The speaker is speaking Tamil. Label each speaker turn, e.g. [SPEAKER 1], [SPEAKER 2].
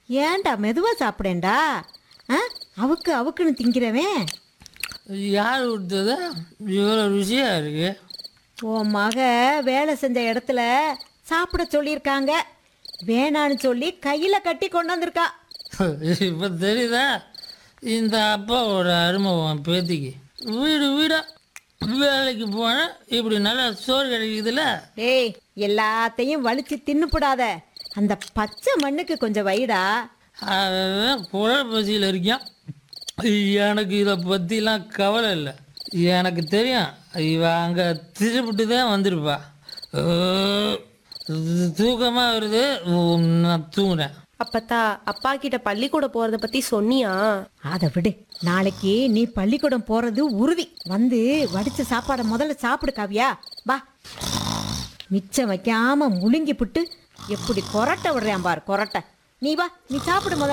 [SPEAKER 1] ஏன்டா மெதுவா சாப்பிடேன்டா ஆ அவுக்கு அவுக்குன்னு திங்கிறவன்
[SPEAKER 2] யார் கொடுத்தது இவ்வளோ ருசியாக இருக்கு
[SPEAKER 1] உன் மக வேலை செஞ்ச இடத்துல சாப்பிட சொல்லியிருக்காங்க வேணான்னு சொல்லி கையில் கட்டி கொண்டு வந்திருக்கா
[SPEAKER 2] இப்போ தெரியுதா இந்த அப்பாவோட அருமை உன் பேத்திக்கு வீடு வீடா வேலைக்கு போனால் இப்படி நல்லா சோறு கிடைக்குதுல்ல
[SPEAKER 1] டேய் எல்லாத்தையும் வலிச்சு தின்னுப்படாத அந்த பச்சை மண்ணுக்கு கொஞ்சம் வைடா
[SPEAKER 2] அவன் குழல் பசியில் இருக்கான் எனக்கு இதை பற்றிலாம் கவலை இல்லை எனக்கு தெரியும் இவ அங்கே திருப்பிட்டு தான் வந்திருப்பா தூக்கமாக வருது உம், நான் தூங்குறேன்
[SPEAKER 3] அப்பத்தா அப்பா கிட்ட பள்ளிக்கூட போறத பத்தி சொன்னியா
[SPEAKER 1] அதை விடு நாளைக்கு நீ பள்ளிக்கூடம் போறது உறுதி வந்து வடிச்ச சாப்பாடை முதல்ல சாப்பிடு காவியா வா மிச்சம் வைக்காம முழுங்கி புட்டு எப்படி கொரட்டை விடுறேன் பார் கொரட்டை நீ வா நீ சாப்பிடு முதல்ல